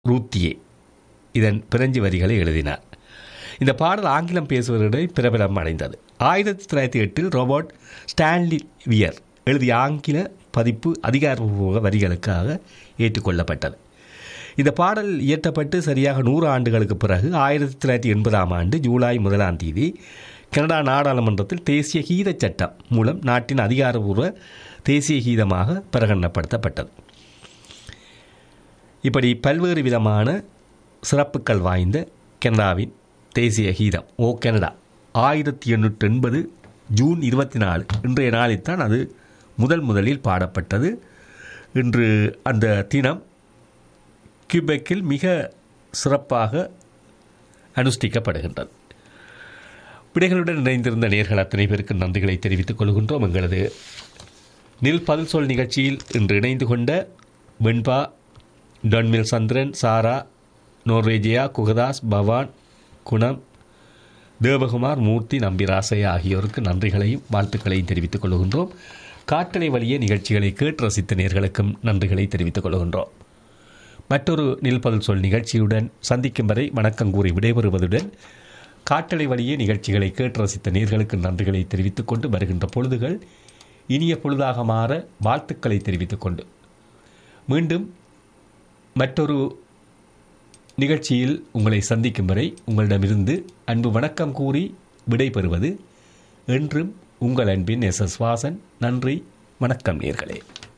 ரூத்தியே இதன் பிரெஞ்சு வரிகளை எழுதினார் இந்த பாடல் ஆங்கிலம் பேசுபவர்களிடையே பிரபலம் அடைந்தது ஆயிரத்தி தொள்ளாயிரத்தி எட்டில் ரோபோட் ஸ்டான்லி வியர் எழுதிய ஆங்கில பதிப்பு அதிகாரப்பூர்வ வரிகளுக்காக ஏற்றுக்கொள்ளப்பட்டது இந்த பாடல் இயற்றப்பட்டு சரியாக நூறு ஆண்டுகளுக்கு பிறகு ஆயிரத்தி தொள்ளாயிரத்தி எண்பதாம் ஆண்டு ஜூலை முதலாம் தேதி கனடா நாடாளுமன்றத்தில் தேசிய கீத சட்டம் மூலம் நாட்டின் அதிகாரப்பூர்வ தேசிய கீதமாக பிரகடனப்படுத்தப்பட்டது இப்படி பல்வேறு விதமான சிறப்புகள் வாய்ந்த கனடாவின் தேசிய கீதம் ஓ கனடா ஆயிரத்தி எண்ணூற்றி எண்பது ஜூன் இருபத்தி நாலு இன்றைய நாளில்தான் அது முதல் முதலில் பாடப்பட்டது இன்று அந்த தினம் கியூபெக்கில் மிக சிறப்பாக அனுஷ்டிக்கப்படுகின்றது விடைகளுடன் இணைந்திருந்த நேர்கள் அத்தனை பேருக்கு நன்றிகளை தெரிவித்துக் கொள்கின்றோம் எங்களது நில் பதில் சொல் நிகழ்ச்சியில் இன்று இணைந்து கொண்ட வெண்பா டொன்மில் சந்திரன் சாரா நோர்வேஜியா குகதாஸ் பவான் குணம் தேவகுமார் மூர்த்தி நம்பிராசையா ஆகியோருக்கு நன்றிகளையும் வாழ்த்துக்களையும் தெரிவித்துக் கொள்கின்றோம் காற்றலை வழியே நிகழ்ச்சிகளை கேட்டு ரசித்த நேர்களுக்கும் நன்றிகளை தெரிவித்துக் கொள்கின்றோம் மற்றொரு நில்பதல் சொல் நிகழ்ச்சியுடன் சந்திக்கும் வரை வணக்கம் கூறி விடைபெறுவதுடன் காற்றலை வழியே நிகழ்ச்சிகளை கேட்டு ரசித்த நேர்களுக்கு நன்றிகளை தெரிவித்துக் கொண்டு வருகின்ற பொழுதுகள் இனிய பொழுதாக மாற வாழ்த்துக்களை தெரிவித்துக் கொண்டு மீண்டும் மற்றொரு நிகழ்ச்சியில் உங்களை சந்திக்கும் வரை உங்களிடமிருந்து அன்பு வணக்கம் கூறி விடைபெறுவது என்றும் உங்கள் அன்பின் எஸ் எஸ் வாசன் நன்றி வணக்கம் நேர்களே